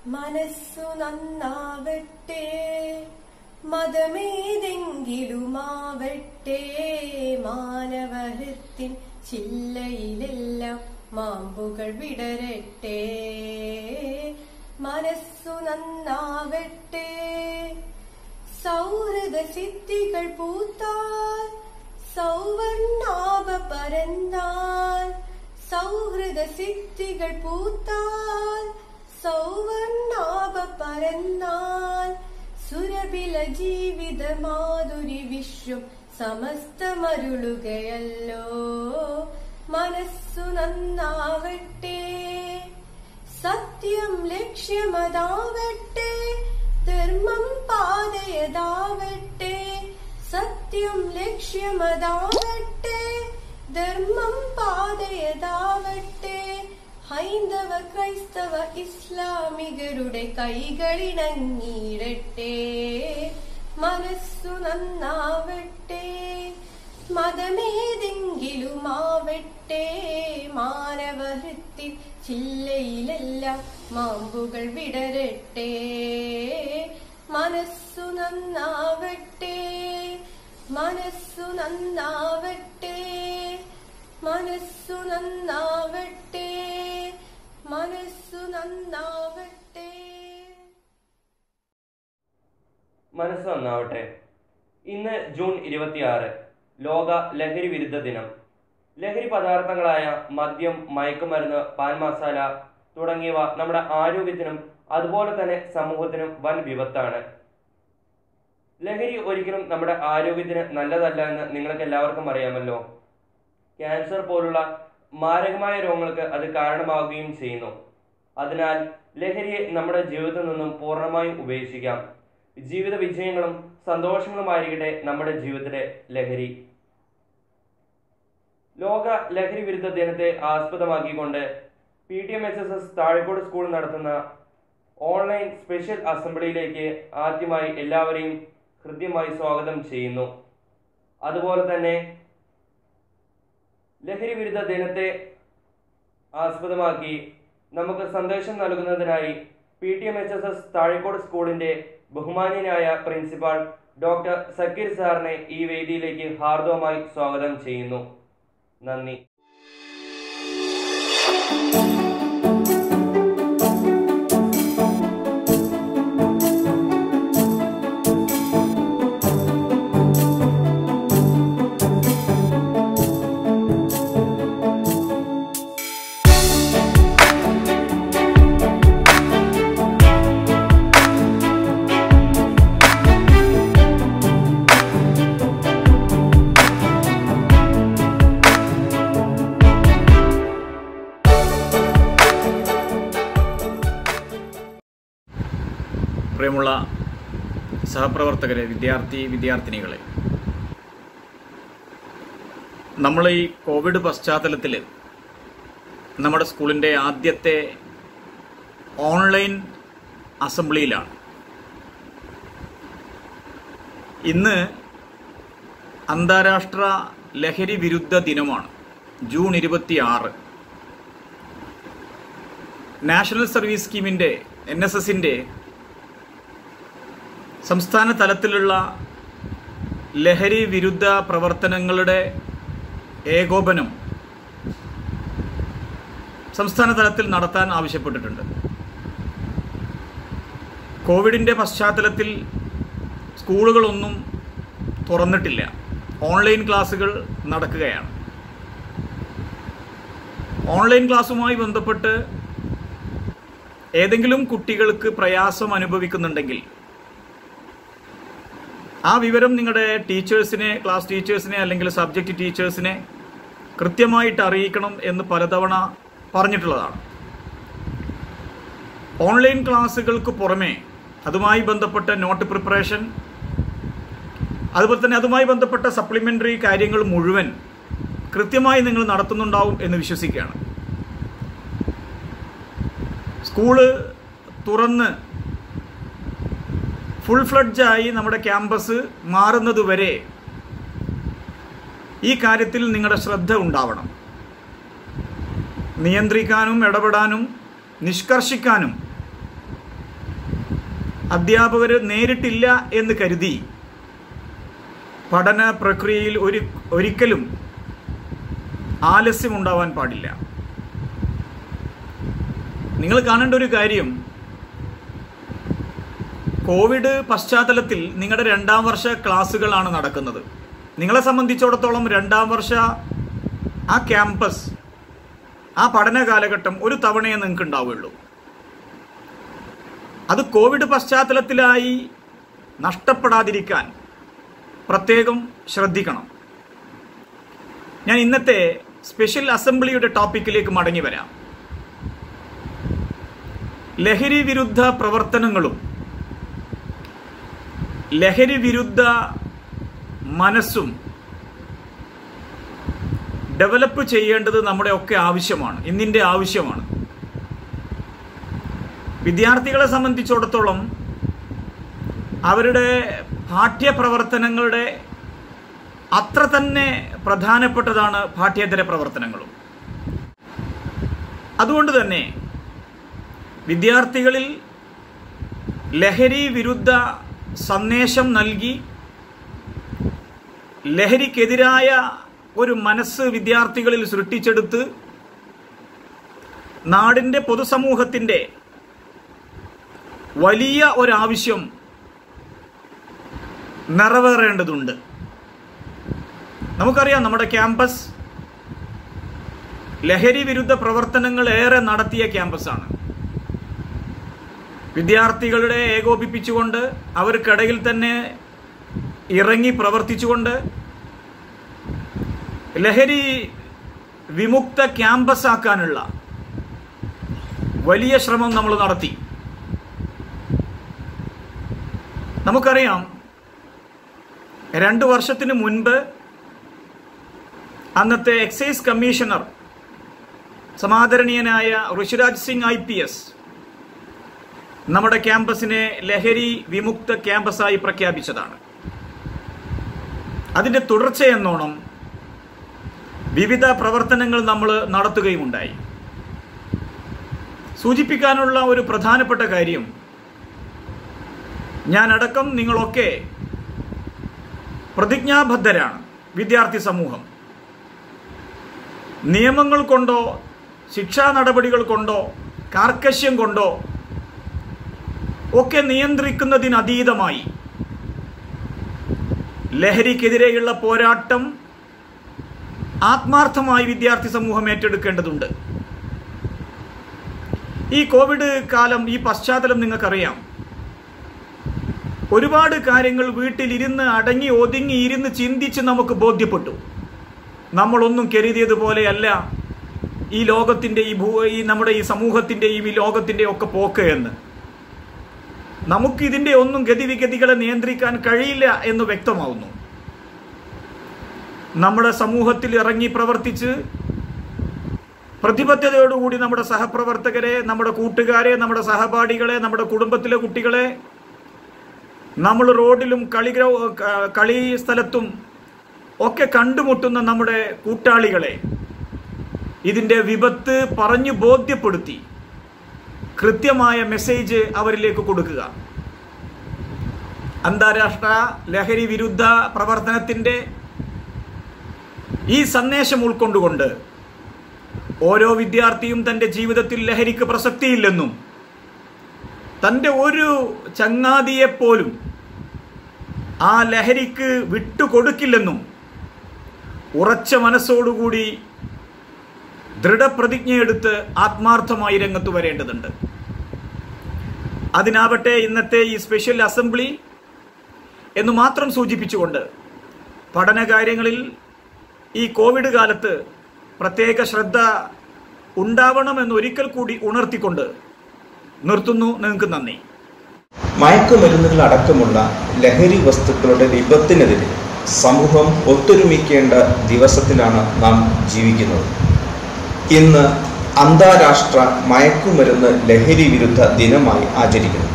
മനസ്സു നന്നാവട്ടെ മതമേതെങ്കിലുമാവട്ടെ മാനവഹൃത്തിൻ ചില്ലയിലെല്ലാം മാമ്പുകൾ വിടരട്ടെ മനസ്സു നന്നാവട്ടെ സൗഹൃദ സിദ്ധികൾ പൂത്താൽ സൗവർണാഭ പരന്താൽ സൗഹൃദ സിദ്ധികൾ പൂത്താൽ സൗവർണാഭ പരന്നാൽ സുരബില ജീവിത മാധുരി വിശ്വം സമസ്തമരുളുകയല്ലോ മനസ്സു നന്നാവട്ടെ സത്യം ലക്ഷ്യമതാവട്ടെ ധർമ്മം പാതയതാവട്ടെ സത്യം ലക്ഷ്യമതാവട്ടെ ധർമ്മം പാതയതാവട്ടെ ഹൈന്ദവ ക്രൈസ്തവ ഇസ്ലാമികരുടെ കൈകളിണങ്ങിയിടട്ടെ മനസ്സു നന്നാവട്ടെ മതമേതെങ്കിലുമാവട്ടെ മാനവഹൃത്തിൽ ചില്ലയിലെല്ലാം മാമ്പുകൾ വിടരട്ടെ മനസ്സു നന്നാവട്ടെ മനസ്സു നന്നാവട്ടെ മനസ്സു നന്നാവട്ടെ മനസ്സു നന്നാവട്ടെ മനസ്സ് നന്നാവട്ടെ ഇന്ന് ജൂൺ ഇരുപത്തിയാറ് ലോക ലഹരി വിരുദ്ധ ദിനം ലഹരി പദാർത്ഥങ്ങളായ മദ്യം മയക്കുമരുന്ന് പാൻ മസാല തുടങ്ങിയവ നമ്മുടെ ആരോഗ്യത്തിനും അതുപോലെ തന്നെ സമൂഹത്തിനും വൻ വിപത്താണ് ലഹരി ഒരിക്കലും നമ്മുടെ ആരോഗ്യത്തിന് നല്ലതല്ല എന്ന് നിങ്ങൾക്ക് എല്ലാവർക്കും അറിയാമല്ലോ ക്യാൻസർ പോലുള്ള മാരകമായ രോഗങ്ങൾക്ക് അത് കാരണമാവുകയും ചെയ്യുന്നു അതിനാൽ ലഹരിയെ നമ്മുടെ ജീവിതത്തിൽ നിന്നും പൂർണ്ണമായും ഉപേക്ഷിക്കാം ജീവിത വിജയങ്ങളും സന്തോഷങ്ങളുമായിരിക്കട്ടെ നമ്മുടെ ജീവിതത്തിലെ ലഹരി ലോക ലഹരി വിരുദ്ധ ദിനത്തെ ആസ്പദമാക്കിക്കൊണ്ട് P T M H S S Thazhekode school നടത്തുന്ന ഓൺലൈൻ സ്പെഷ്യൽ അസംബ്ലിയിലേക്ക് ആദ്യമായി എല്ലാവരെയും ഹൃദ്യമായി സ്വാഗതം ചെയ്യുന്നു അതുപോലെ തന്നെ ലഹരി വിരുദ്ധ ദിനത്തെ ആസ്പദമാക്കി നമുക്ക് സന്ദേശം നൽകുന്നതിനായി P T M H S S Thazhekode സ്കൂളിന്റെ ബഹുമാന്യനായ പ്രിൻസിപ്പാൾ ഡോക്ടർ സക്കീർ സാറിനെ ഈ വേദിയിലേക്ക് ഹാർദവമായി സ്വാഗതം ചെയ്യുന്നു നന്ദി പ്രിയമുള്ള സഹപ്രവർത്തകരെ വിദ്യാർത്ഥി വിദ്യാർത്ഥിനികളെ നമ്മൾ ഈ കോവിഡ് പശ്ചാത്തലത്തിൽ നമ്മുടെ സ്കൂളിൻ്റെ ആദ്യത്തെ ഓൺലൈൻ അസംബ്ലിയിലാണ് ഇന്ന് അന്താരാഷ്ട്ര ലഹരി വിരുദ്ധ ദിനമാണ് ജൂൺ ഇരുപത്തി ആറ് നാഷണൽ സർവീസ് സ്കീമിൻ്റെ എൻ എസ് എസിൻ്റെ സംസ്ഥാന തലത്തിലുള്ള ലഹരി വിരുദ്ധ പ്രവർത്തനങ്ങളുടെ ഏകോപനം സംസ്ഥാന തലത്തിൽ നടത്താൻ ആവശ്യപ്പെട്ടിട്ടുണ്ട് കോവിഡിൻ്റെ പശ്ചാത്തലത്തിൽ സ്കൂളുകളൊന്നും തുറന്നിട്ടില്ല ഓൺലൈൻ ക്ലാസ്സുകൾ നടക്കുകയാണ് ഓൺലൈൻ ക്ലാസ്സുമായി ബന്ധപ്പെട്ട് ഏതെങ്കിലും കുട്ടികൾക്ക് പ്രയാസം അനുഭവിക്കുന്നുണ്ടെങ്കിൽ ആ വിവരം നിങ്ങളുടെ ടീച്ചേഴ്സിനെ ക്ലാസ് ടീച്ചേഴ്സിനെ അല്ലെങ്കിൽ സബ്ജക്റ്റ് ടീച്ചേഴ്സിനെ കൃത്യമായിട്ട് അറിയിക്കണം എന്ന് പലതവണ പറഞ്ഞിട്ടുള്ളതാണ് ഓൺലൈൻ ക്ലാസ്സുകൾക്ക് പുറമെ അതുമായി ബന്ധപ്പെട്ട നോട്ട് പ്രിപ്പറേഷൻ അതുപോലെ തന്നെ അതുമായി ബന്ധപ്പെട്ട സപ്ലിമെൻ്ററി കാര്യങ്ങൾ മുഴുവൻ കൃത്യമായി നിങ്ങൾ നടത്തുന്നുണ്ടാവും എന്ന് വിശ്വസിക്കുകയാണ് സ്കൂള് തുറന്ന് ഫുൾ ഫ്ലഡ്ജായി നമ്മുടെ ക്യാമ്പസ് മാറുന്നത് വരെ ഈ കാര്യത്തിൽ നിങ്ങളുടെ ശ്രദ്ധ ഉണ്ടാവണം നിയന്ത്രിക്കാനും ഇടപെടാനും നിഷ്കർഷിക്കാനും അധ്യാപകർ നേരിട്ടില്ല എന്ന് കരുതി പഠന പ്രക്രിയയിൽ ഒരു ഒരിക്കലും ആലസ്യം ഉണ്ടാവാൻ പാടില്ല നിങ്ങൾ കാണേണ്ട ഒരു കാര്യം കോവിഡ് പശ്ചാത്തലത്തിൽ നിങ്ങളുടെ രണ്ടാം വർഷ ക്ലാസ്സുകളാണ് നടക്കുന്നത് നിങ്ങളെ സംബന്ധിച്ചിടത്തോളം രണ്ടാം വർഷ ആ ക്യാമ്പസ് ആ പഠന കാലഘട്ടം ഒരു തവണയേ നിങ്ങൾക്ക് ഉണ്ടാവുകയുള്ളൂ അത് കോവിഡ് പശ്ചാത്തലത്തിലായി നഷ്ടപ്പെടാതിരിക്കാൻ പ്രത്യേകം ശ്രദ്ധിക്കണം ഞാൻ ഇന്നത്തെ സ്പെഷ്യൽ അസംബ്ലിയുടെ ടോപ്പിക്കിലേക്ക് മടങ്ങി വരാം ലഹരി വിരുദ്ധ പ്രവർത്തനങ്ങളും ലഹരി വിരുദ്ധ മനസ്സും ഡെവലപ്പ് ചെയ്യേണ്ടത് നമ്മുടെ ഒക്കെ ആവശ്യമാണ് ഇന്നിൻ്റെ ആവശ്യമാണ് വിദ്യാർത്ഥികളെ സംബന്ധിച്ചിടത്തോളം അവരുടെ പാഠ്യപ്രവർത്തനങ്ങളുടെ അത്ര തന്നെ പ്രധാനപ്പെട്ടതാണ് പാഠ്യേതര പ്രവർത്തനങ്ങളും അതുകൊണ്ട് തന്നെ വിദ്യാർത്ഥികളിൽ ലഹരി വിരുദ്ധ സന്ദേശം നൽകി ലഹരിക്കെതിരായ ഒരു മനസ്സ് വിദ്യാർത്ഥികളിൽ സൃഷ്ടിച്ചെടുത്ത് നാടിൻ്റെ പൊതുസമൂഹത്തിൻ്റെ വലിയ ഒരാവശ്യം നിറവേറേണ്ടതുണ്ട് നമുക്കറിയാം നമ്മുടെ ക്യാമ്പസ് ലഹരി വിരുദ്ധ പ്രവർത്തനങ്ങൾ ഏറെ നടത്തിയ ക്യാമ്പസാണ് വിദ്യാർത്ഥികളുടെ ഏകോപിപ്പിച്ചുകൊണ്ട് അവർക്കിടയിൽ തന്നെ ഇറങ്ങി പ്രവർത്തിച്ചുകൊണ്ട് ലഹരി വിമുക്ത ക്യാമ്പസ് ആക്കാനുള്ള വലിയ ശ്രമം നമ്മൾ നടത്തി നമുക്കറിയാം രണ്ട് വർഷത്തിന് മുൻപ് അന്നത്തെ എക്സൈസ് കമ്മീഷണർ സമാദരണീയനായ Rishiraj Singh I P S നമ്മുടെ ക്യാമ്പസിനെ ലഹരി വിമുക്ത ക്യാമ്പസായി പ്രഖ്യാപിച്ചതാണ് അതിൻ്റെ തുടർച്ചയെന്നോണം വിവിധ പ്രവർത്തനങ്ങൾ നമ്മൾ നടത്തുകയുമുണ്ടായി സൂചിപ്പിക്കാനുള്ള ഒരു പ്രധാനപ്പെട്ട കാര്യം ഞാനടക്കം നിങ്ങളൊക്കെ പ്രതിജ്ഞാബദ്ധരാണ് വിദ്യാർത്ഥി സമൂഹം നിയമങ്ങൾ കൊണ്ടോ ശിക്ഷാ നടപടികൾ കൊണ്ടോ കാർക്കശ്യം കൊണ്ടോ ഒക്കെ നിയന്ത്രിക്കുന്നതിനതീതമായി ലഹരിക്കെതിരെയുള്ള പോരാട്ടം ആത്മാർത്ഥമായി വിദ്യാർത്ഥി സമൂഹം ഏറ്റെടുക്കേണ്ടതുണ്ട് ഈ കോവിഡ് കാലം ഈ പശ്ചാത്തലം നിങ്ങൾക്കറിയാം ഒരുപാട് കാര്യങ്ങൾ വീട്ടിലിരുന്ന് അടങ്ങി ഒതുങ്ങി ഇരുന്ന് ചിന്തിച്ച് നമുക്ക് ബോധ്യപ്പെട്ടു നമ്മളൊന്നും കരുതിയതുപോലെയല്ല ഈ ലോകത്തിൻ്റെ ഈ ഭൂ ഈ നമ്മുടെ ഈ സമൂഹത്തിൻ്റെയും ഈ ലോകത്തിൻ്റെയും ഒക്കെ പോക്ക് എന്ന് നമുക്ക് ഇതിൻ്റെ ഒന്നും ഗതിവിഗതികളെ നിയന്ത്രിക്കാൻ കഴിയില്ല എന്ന് വ്യക്തമാവുന്നു നമ്മുടെ സമൂഹത്തിൽ ഇറങ്ങി പ്രവർത്തിച്ച് പ്രതിബദ്ധതയോടുകൂടി നമ്മുടെ സഹപ്രവർത്തകരെ നമ്മുടെ കൂട്ടുകാരെ നമ്മുടെ സഹപാഠികളെ നമ്മുടെ കുടുംബത്തിലെ കുട്ടികളെ നമ്മൾ റോഡിലും കളിഗ്രൗ ക- കളി സ്ഥലത്തും ഒക്കെ കണ്ടുമുട്ടുന്ന നമ്മുടെ കൂട്ടാളികളെ ഇതിൻ്റെ വിപത്ത് പറഞ്ഞു ബോധ്യപ്പെടുത്തി കൃത്യമായ മെസ്സേജ് അവരിലേക്ക് കൊടുക്കുക അന്താരാഷ്ട്ര ലഹരി വിരുദ്ധ പ്രവർത്തനത്തിൻ്റെ ഈ സന്ദേശം ഉൾക്കൊണ്ടുകൊണ്ട് ഓരോ വിദ്യാർത്ഥിയും തൻ്റെ ജീവിതത്തിൽ ലഹരിക്ക് പ്രസക്തിയില്ലെന്നും തൻ്റെ ഒരു ചങ്ങാതിയെപ്പോലും ആ ലഹരിക്ക് വിട്ടുകൊടുക്കില്ലെന്നും ഉറച്ച മനസ്സോടുകൂടി ദൃഢപ്രതിജ്ഞയെടുത്ത് ആത്മാർത്ഥമായി രംഗത്ത് വരേണ്ടതുണ്ട് അതിനാവട്ടെ ഇന്നത്തെ ഈ സ്പെഷ്യൽ അസംബ്ലി എന്ന് മാത്രം സൂചിപ്പിച്ചുകൊണ്ട് പഠനകാര്യങ്ങളിൽ ഈ കോവിഡ് കാലത്ത് പ്രത്യേക ശ്രദ്ധ ഉണ്ടാവണമെന്ന് ഒരിക്കൽ കൂടി ഉണർത്തിക്കൊണ്ട് നിർത്തുന്നു നിങ്ങൾക്ക് നന്ദി മയക്കുമരുന്നുകൾ അടക്കമുള്ള ലഹരി വസ്തുക്കളുടെ വിപത്തിനെതിരെ സമൂഹം ഒത്തൊരുമിക്കേണ്ട ദിവസത്തിലാണ് നാം ജീവിക്കുന്നത് ഇന്ന് അന്താരാഷ്ട്ര മയക്കുമരുന്ന് ലഹരി വിരുദ്ധ ദിനമായി ആചരിക്കുന്നു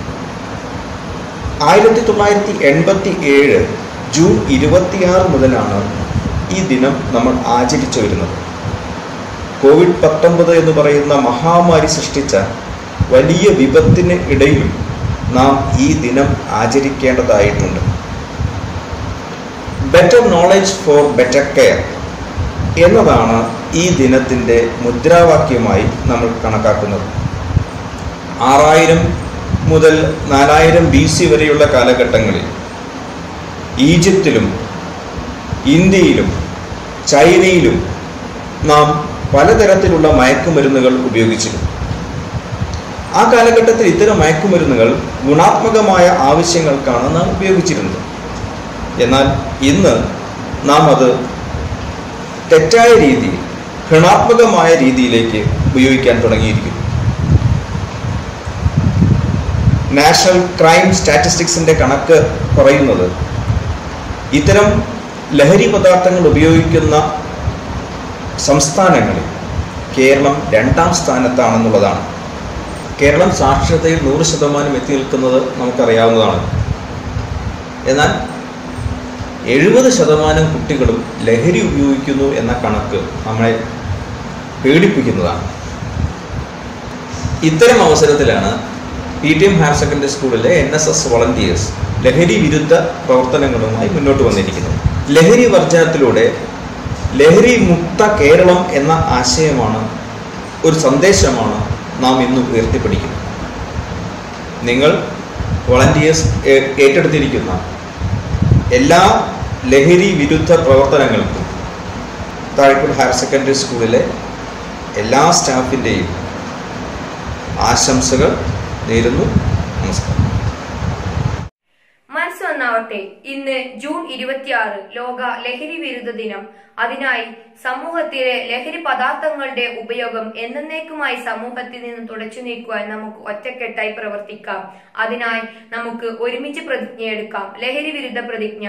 ആയിരത്തി തൊള്ളായിരത്തി എൺപത്തി ഏഴ് ജൂൺ ഇരുപത്തിയാറ് മുതലാണ് ഈ ദിനം നമ്മൾ ആചരിച്ചു വരുന്നത് കോവിഡ് പത്തൊമ്പത് എന്ന് പറയുന്ന മഹാമാരി സൃഷ്ടിച്ച വലിയ വിപത്തിന് ഇടയിലും നാം ഈ ദിനം ആചരിക്കേണ്ടതായിട്ടുണ്ട് better knowledge for better care എന്നതാണ് ഈ ദിനത്തിൻ്റെ മുദ്രാവാക്യമായി നമ്മൾ കണക്കാക്കുന്നത് ആറായിരം മുതൽ നാലായിരം ബി സി വരെയുള്ള കാലഘട്ടങ്ങളിൽ ഈജിപ്തിലും ഇന്ത്യയിലും ചൈനയിലും നാം പലതരത്തിലുള്ള മയക്കുമരുന്നുകൾ ഉപയോഗിച്ചിരുന്നു ആ കാലഘട്ടത്തിൽ ഇത്തരം മയക്കുമരുന്നുകൾ ഗുണാത്മകമായ ആവശ്യങ്ങൾക്കാണ് നാം ഉപയോഗിച്ചിരുന്നത് എന്നാൽ ഇന്ന് നാം അത് തെറ്റായ രീതിയിൽ ഘൃണാത്മകമായ രീതിയിലേക്ക് ഉപയോഗിക്കാൻ തുടങ്ങിയിരിക്കുന്നു നാഷണൽ ക്രൈം സ്റ്റാറ്റിസ്റ്റിക്സിൻ്റെ കണക്ക് പറയുന്നത് ഇത്തരം ലഹരി പദാർത്ഥങ്ങൾ ഉപയോഗിക്കുന്ന സംസ്ഥാനങ്ങളിൽ കേരളം രണ്ടാം സ്ഥാനത്താണെന്നുള്ളതാണ് കേരളം സാക്ഷരതയിൽ നൂറ് ശതമാനം എത്തി നിൽക്കുന്നത് നമുക്കറിയാവുന്നതാണ് എന്നാൽ എഴുപത് ശതമാനം കുട്ടികളും ലഹരി ഉപയോഗിക്കുന്നു എന്ന കണക്ക് നമ്മളെ പേടിപ്പിക്കുന്നതാണ് ഇത്തരം അവസരത്തിലാണ് P T M higher secondary സ്കൂളിലെ എൻ എസ് എസ് വളണ്ടിയേഴ്സ് ലഹരി വിരുദ്ധ പ്രവർത്തനങ്ങളുമായി മുന്നോട്ട് വന്നിരിക്കുന്നത് ലഹരി വർജനത്തിലൂടെ ലഹരി മുക്ത കേരളം എന്ന ആശയമാണ് ഒരു സന്ദേശമാണ് നാം ഇന്ന് ഉയർത്തിപ്പിടിക്കുന്നത് നിങ്ങൾ വളണ്ടിയേഴ്സ് ഏ- ഏറ്റെടുത്തിരിക്കുന്ന എല്ലാ ലഹരി വിരുദ്ധ പ്രവർത്തനങ്ങൾക്കും താഴെക്കുൾ ഹയർ സെക്കൻഡറി സ്കൂളിലെ എല്ലാ സ്റ്റാഫിൻ്റെയും ആശംസകൾ നേരുന്നു നമസ്കാരം മനസ്സ് നന്നാവട്ടെ ഇന്ന് ജൂൺ ഇരുപത്തിയാറ് ലോക ലഹരി വിരുദ്ധ ദിനം അതിനായി സമൂഹത്തിലെ ലഹരി പദാർത്ഥങ്ങളുടെ ഉപയോഗം എന്നേക്കുമായി സമൂഹത്തിൽ നിന്ന് തുടച്ചു നീക്കുവാൻ നമുക്ക് ഒറ്റക്കെട്ടായി പ്രവർത്തിക്കാം അതിനായി നമുക്ക് ഒരുമിച്ച് പ്രതിജ്ഞയെടുക്കാം ലഹരി വിരുദ്ധ പ്രതിജ്ഞ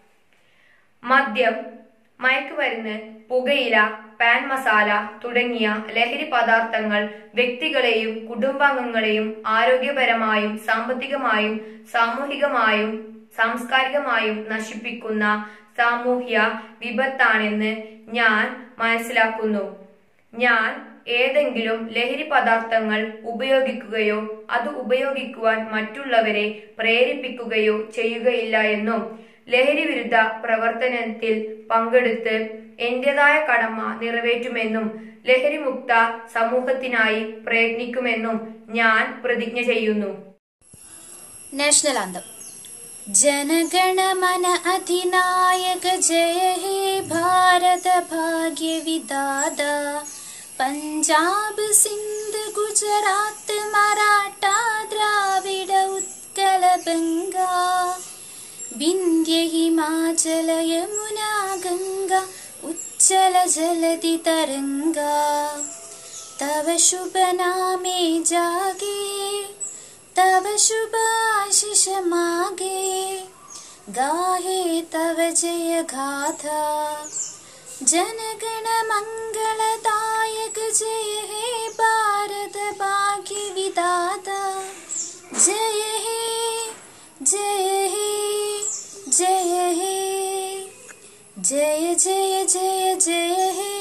മദ്യം മയക്കുമരുന്ന് പുകയില പാൻ മസാല തുടങ്ങിയ ലഹരി പദാർത്ഥങ്ങൾ വ്യക്തികളെയും കുടുംബാംഗങ്ങളെയും ആരോഗ്യപരമായും സാമ്പത്തികമായും സാമൂഹികമായും സാംസ്കാരികമായും നശിപ്പിക്കുന്ന സാമൂഹ്യ വിപത്താണെന്ന് ഞാൻ മനസ്സിലാക്കുന്നു ഞാൻ ഏതെങ്കിലും ലഹരി പദാർത്ഥങ്ങൾ ഉപയോഗിക്കുകയോ അത് ഉപയോഗിക്കുവാൻ മറ്റുള്ളവരെ പ്രേരിപ്പിക്കുകയോ ചെയ്യുകയില്ല എന്നും ലഹരി വിരുദ്ധ പ്രവർത്തനത്തിൽ പങ്കെടുത്ത് എന്റേതായ കടമ നിറവേറ്റുമെന്നും ലഹരിമുക്ത സമൂഹത്തിനായി പ്രയത്നിക്കുമെന്നും ഞാൻ പ്രതിജ്ഞ ചെയ്യുന്നു नेशनल आंदम जनगण मन अधिनायक जय हे भारत भाग्य विदादा पंजाब सिंध गुजरात मराठा द्राविड उत्कल बंगा विन्ध्य हिमाचल यमुना गंगा उच्चल जलधि तरंगा तव शुभ नामे जागे तव शुभ आशिष मागे गाहे तव जय गाथा जनगण मंगलदायक जय हे भारत भाग्य विदाता जय हे जय हे जय हे जय जय जय जय हे